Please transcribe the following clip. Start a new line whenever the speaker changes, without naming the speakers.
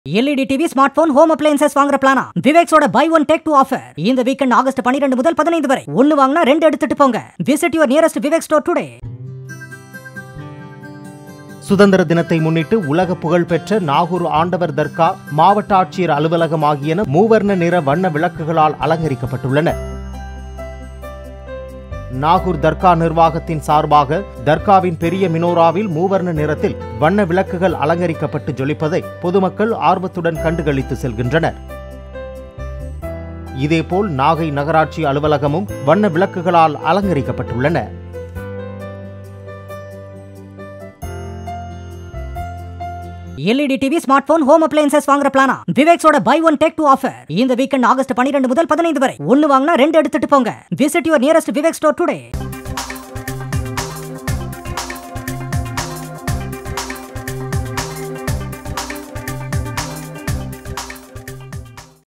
LED TV smart phone home appliances வாங்குற பிளானா விவேக்ஸோட buy one take two offer இந்த வீக்கெண்ட் ஆகஸ்ட் 12 முதல் பதினைந்து வரை ஒன்னு வாங்கினா ரெண்டு எடுத்துட்டு போங்க visit your nearest Vivek store today
சுதந்திர தினத்தை முன்னிட்டு உலக புகழ்பெற்ற நாகூர் ஆண்டவர் தர்கா மாவட்ட ஆட்சியர் அலுவலகம் ஆகியன மூவர்ண நிற வண்ண விளக்குகளால் அலங்கரிக்கப்பட்டுள்ளன நாகூர் தர்கா நிர்வாகத்தின் சார்பாக தர்காவின் பெரிய மினோராவில் மூவர்ண நிறத்தில் வண்ண விளக்குகள் அலங்கரிக்கப்பட்டு ஜொலிப்பதை பொதுமக்கள் ஆர்வத்துடன் கண்டுகளித்து செல்கின்றனர் இதேபோல் நாகை நகராட்சி அலுவலகமும் வண்ண விளக்குகளால் அலங்கரிக்கப்பட்டுள்ளன
LED TV smart phone home appliances வாங்குற பிளானா விவேக்ஸோட buy one take two offer இந்த வீக்கெண்ட் ஆகஸ்ட் 12 முதல் பதினைந்து வரை ஒன்னு வாங்கினா ரெண்டு எடுத்துட்டு போங்க visit your nearest Vivek store today